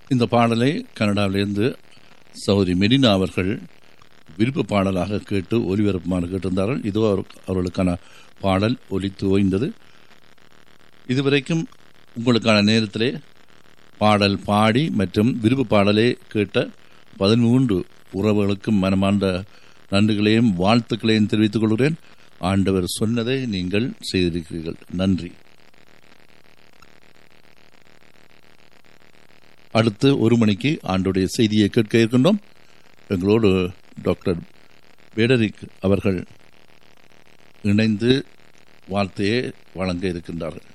இந்த பாடலை கனடாவிலிருந்து சௌரி மெடினா அவர்கள் விருப்ப பாடலாக கேட்டு ஒலிபரப்புமாறு கேட்டிருந்தார்கள் இதோ அவர்- அவர்களுக்கான பாடல் ஒலித்து ஓய்ந்தது இதுவரைக்கும் உங்களுக்கான நேரத்திலே பாடல் பாடி மற்றும் விருப்ப பாடலே கேட்ட பதிமூன்று உறவுகளுக்கும் மனமார்ந்த நன்றிகளையும் வாழ்த்துக்களையும் தெரிவித்துக் கொள்கிறேன் ஆண்டவர் சொன்னதை நீங்கள் செய்திருக்கிறீர்கள் நன்றி அடுத்து ஒரு மணிக்கு ஆண்டுடைய செய்தியை கேட்க இருக்கின்றோம் எங்களோடு டாக்டர் பேடரிக் அவர்கள் இணைந்து வார்த்தையை வழங்க இருக்கின்றார்கள்